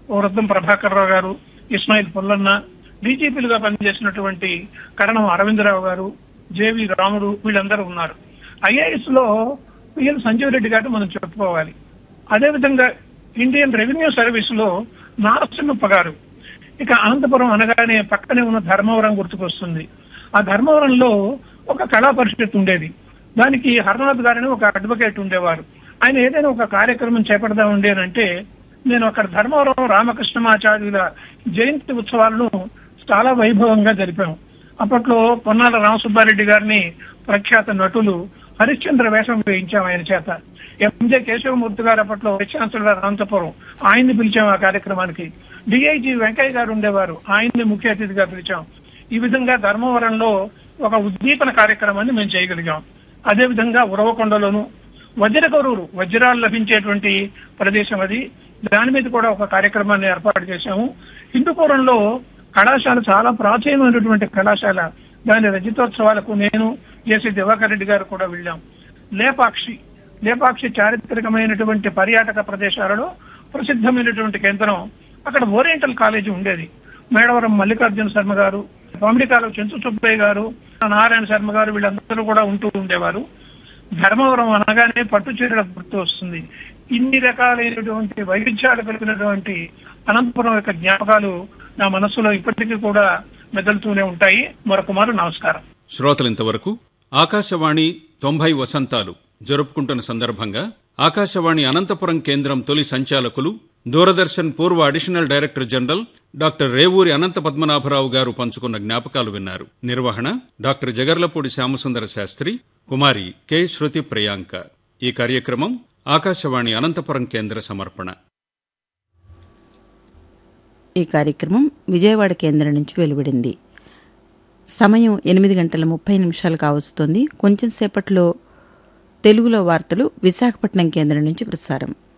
వృద్ధం ప్రభాకర్ రావు గారు ఇస్మాయిల్ పుల్లన్న డీజీపీలుగా పనిచేసినటువంటి కరణం అరవిందరావు గారు జేవి రాముడు వీళ్ళందరూ ఉన్నారు ఐఏఎస్ లో పిఎల్ సంజీవ్ రెడ్డి గారు మనం చెప్పుకోవాలి అదేవిధంగా ఇండియన్ రెవెన్యూ సర్వీస్ లో నారసింహప్ప గారు ఇక అనంతపురం అనగానే పక్కనే ఉన్న ధర్మవరం గుర్తుకొస్తుంది ఆ ధర్మవరంలో ఒక కళా పరిషత్ ఉండేది దానికి హర్నాథ్ గారని ఒక అడ్వకేట్ ఉండేవారు ఆయన ఏదైనా ఒక కార్యక్రమం చేపడదాం అంటే నేను అక్కడ ధర్మవరం రామకృష్ణమాచార్యుల జయంతి ఉత్సవాలను చాలా వైభవంగా జరిపాం అప్పట్లో పొన్నాల రామసుబ్బారెడ్డి గారిని ప్రఖ్యాత నటులు హరిశ్చంద్ర వేషం వేయించాం ఆయన చేత ఎంజే కేశవమూర్తి గారు అప్పట్లో వైస్ ఛాన్సలర్ అనంతపురం ఆయన్ని పిలిచాం ఆ కార్యక్రమానికి డిఐజీ వెంకయ్య గారు ఉండేవారు ఆయన్ని ముఖ్య అతిథిగా పిలిచాం ఈ విధంగా ధర్మవరంలో ఒక ఉద్దీపన కార్యక్రమాన్ని మేము చేయగలిగాం అదే విధంగా ఉరవకొండలోను వజ్రకరూరు వజ్రాలు లభించేటువంటి ప్రదేశం అది దాని మీద కూడా ఒక కార్యక్రమాన్ని ఏర్పాటు చేశాము హిందూపురంలో కళాశాల చాలా ప్రాచీనమైనటువంటి కళాశాల దాని రజతోత్సవాలకు నేను జేసీ దివాకర్ రెడ్డి గారు కూడా వెళ్ళాం లేపాక్షి లేపాక్షి చారిత్రకమైనటువంటి పర్యాటక ప్రదేశాలలో ప్రసిద్ధమైనటువంటి కేంద్రం అక్కడ ఓరియంటల్ కాలేజీ ఉండేది మేడవరం మల్లికార్జున శర్మ గారు పామిడికాల చెంచు సుబ్బయ్య గారు నారాయణ శర్మ గారు వీళ్ళందరూ కూడా ఉంటూ ఉండేవారు ధర్మవరం అనగానే పట్టు చీరల గుర్తు వస్తుంది ఇన్ని రకాలైనటువంటి వైవిధ్యాలు కలిగినటువంటి అనంతపురం యొక్క జ్ఞాపకాలు నా మనస్సులో ఇప్పటికీ కూడా మెదలుతూనే ఉంటాయి మరొక మారు నమస్కారం శ్రోతలింతవరకు ఆకాశవాణి తొంభై వసంతాలు జరుపుకుంటున్న సందర్భంగా ఆకాశవాణి అనంతపురం కేంద్రం తొలి సంచాలకులు దూరదర్శన్ పూర్వ additional director general doctor Revuri Ananta Padmanabharao garu పంచుకున్న జ్ఞాపకాలు విన్నారు నిర్వహణ డాక్టర్ జగర్లపూడి శ్యామసుందర శాస్త్రి కుమారి కె శృతి ప్రియాంక ఈ కార్యక్రమం ఆకాశవాణి అనంతపురం కేంద్ర సమర్పణ ఈ కార్యక్రమం విజయవాడ కేంద్రం నుంచి వెలువడింది సమయం ఎనిమిది గంటల ముప్పై నిమిషాలు కావస్తోంది కొంచెం సేపట్లో తెలుగులో వార్తలు విశాఖపట్నం కేంద్రం నుంచి ప్రసారం